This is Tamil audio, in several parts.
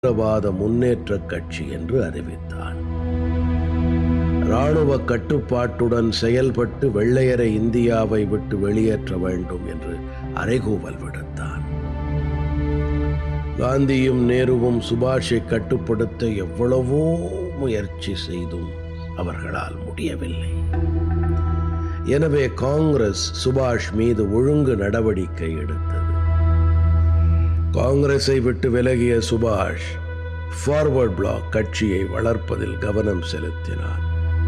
தீவிரவாத முன்னேற்ற கட்சி என்று அறிவித்தான் இராணுவ கட்டுப்பாட்டுடன் செயல்பட்டு வெள்ளையரை இந்தியாவை விட்டு வெளியேற்ற வேண்டும் என்று அறைகூவல் விடுத்தான் காந்தியும் நேருவும் சுபாஷை கட்டுப்படுத்த எவ்வளவோ முயற்சி செய்தும் அவர்களால் முடியவில்லை எனவே காங்கிரஸ் சுபாஷ் மீது ஒழுங்கு நடவடிக்கை எடுத்தது காங்கிரஸை விட்டு விலகிய சுபாஷ் ஃபார்வர்ட் பிளாக் கட்சியை வளர்ப்பதில் கவனம் செலுத்தினார்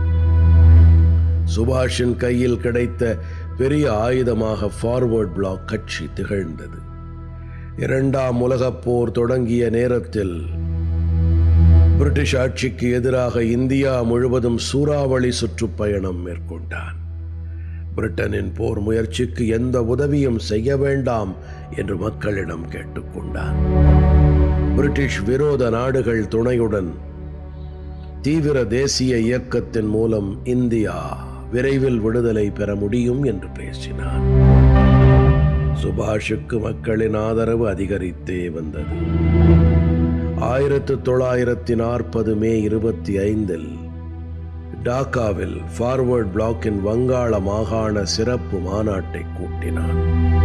சுபாஷின் கையில் கிடைத்த பெரிய ஆயுதமாக ஃபார்வர்ட் பிளாக் கட்சி திகழ்ந்தது இரண்டாம் உலகப் போர் தொடங்கிய நேரத்தில் பிரிட்டிஷ் ஆட்சிக்கு எதிராக இந்தியா முழுவதும் சூறாவளி சுற்றுப்பயணம் மேற்கொண்டான் பிரிட்டனின் போர் முயற்சிக்கு எந்த உதவியும் செய்ய வேண்டாம் என்று மக்களிடம் கேட்டுக்கொண்டார் பிரிட்டிஷ் விரோத நாடுகள் துணையுடன் தீவிர தேசிய இயக்கத்தின் மூலம் இந்தியா விரைவில் விடுதலை பெற முடியும் என்று பேசினார் சுபாஷுக்கு மக்களின் ஆதரவு அதிகரித்தே வந்தது ஆயிரத்து தொள்ளாயிரத்தி நாற்பது மே இருபத்தி ஐந்தில் டாக்காவில் ஃபார்வர்ட் பிளாக்கின் வங்காள மாகாண சிறப்பு மாநாட்டை கூட்டினான்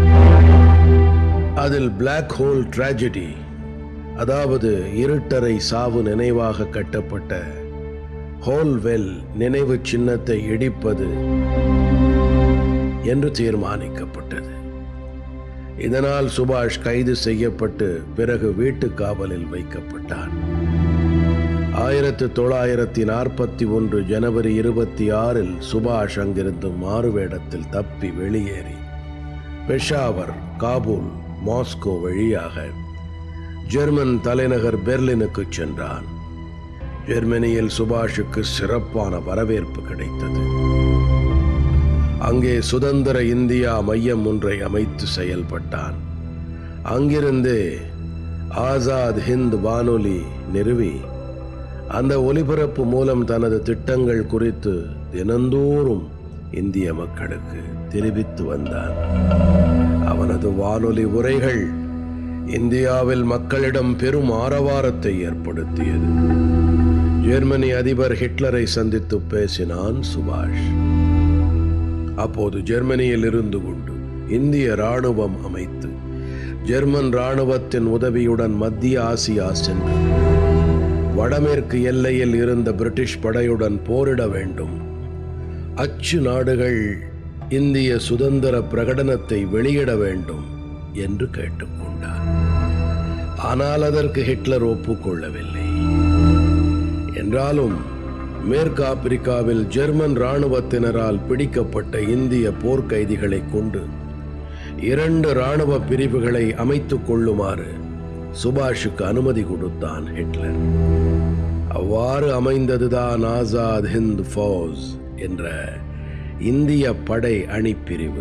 அதில் பிளாக் ஹோல் டிராஜடி அதாவது இருட்டறை சாவு நினைவாக கட்டப்பட்ட ஹோல்வெல் நினைவு சின்னத்தை இடிப்பது என்று தீர்மானிக்கப்பட்டது இதனால் சுபாஷ் கைது செய்யப்பட்டு பிறகு வீட்டு காவலில் வைக்கப்பட்டான் ஆயிரத்து தொள்ளாயிரத்தி நாற்பத்தி ஒன்று ஜனவரி இருபத்தி ஆறில் சுபாஷ் அங்கிருந்து மாறுவேடத்தில் தப்பி வெளியேறி பெஷாவர் காபூல் மாஸ்கோ வழியாக ஜெர்மன் தலைநகர் பெர்லினுக்கு சென்றான் ஜெர்மனியில் சுபாஷுக்கு சிறப்பான வரவேற்பு கிடைத்தது அங்கே சுதந்திர இந்தியா மையம் ஒன்றை அமைத்து செயல்பட்டான் அங்கிருந்து ஆசாத் ஹிந்த் வானொலி நிறுவி அந்த ஒலிபரப்பு மூலம் தனது திட்டங்கள் குறித்து தினந்தோறும் இந்திய மக்களுக்கு தெரிவித்து வந்தான் அவனது வானொலி உரைகள் இந்தியாவில் மக்களிடம் பெரும் ஆரவாரத்தை ஏற்படுத்தியது ஜெர்மனி அதிபர் ஹிட்லரை சந்தித்து பேசினான் சுபாஷ் அப்போது ஜெர்மனியில் இருந்து கொண்டு இந்திய ராணுவம் அமைத்து ஜெர்மன் ராணுவத்தின் உதவியுடன் மத்திய ஆசியா சென்று வடமேற்கு எல்லையில் இருந்த பிரிட்டிஷ் படையுடன் போரிட வேண்டும் அச்சு நாடுகள் இந்திய சுதந்திர பிரகடனத்தை வெளியிட வேண்டும் என்று கேட்டுக்கொண்டார் ஆனால் அதற்கு ஹிட்லர் ஒப்புக்கொள்ளவில்லை என்றாலும் மேற்கு ஆப்பிரிக்காவில் ஜெர்மன் இராணுவத்தினரால் பிடிக்கப்பட்ட இந்திய போர்க்கைதிகளை கொண்டு இரண்டு இராணுவ பிரிவுகளை அமைத்துக் கொள்ளுமாறு சுபாஷுக்கு அனுமதி கொடுத்தான் ஹிட்லர் அவ்வாறு அமைந்ததுதான் ஆசாத் ஹிந்த் ஃபௌஸ் என்ற இந்திய படை அணிப்பிரிவு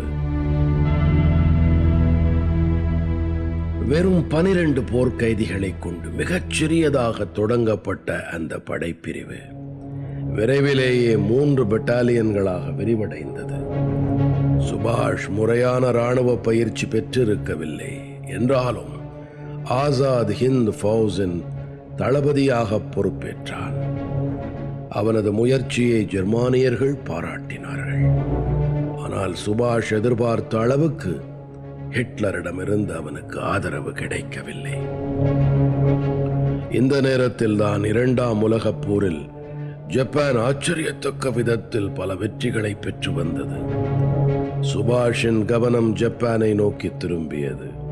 வெறும் பனிரெண்டு போர்க்கைதிகளை கொண்டு மிகச் சிறியதாக தொடங்கப்பட்ட அந்த படைப்பிரிவு விரைவிலேயே மூன்று பெட்டாலியன்களாக விரிவடைந்தது சுபாஷ் முறையான இராணுவ பயிற்சி பெற்றிருக்கவில்லை என்றாலும் ஆசாத் ஹிந்த் ஃபௌஸின் தளபதியாக பொறுப்பேற்றான் அவனது முயற்சியை ஜெர்மானியர்கள் பாராட்டினார்கள் ஆனால் சுபாஷ் எதிர்பார்த்த அளவுக்கு ஹிட்லரிடமிருந்து அவனுக்கு ஆதரவு கிடைக்கவில்லை இந்த நேரத்தில் தான் இரண்டாம் உலகப் போரில் ஜப்பான் ஆச்சரியத்தக்க விதத்தில் பல வெற்றிகளை பெற்று வந்தது சுபாஷின் கவனம் ஜப்பானை நோக்கி திரும்பியது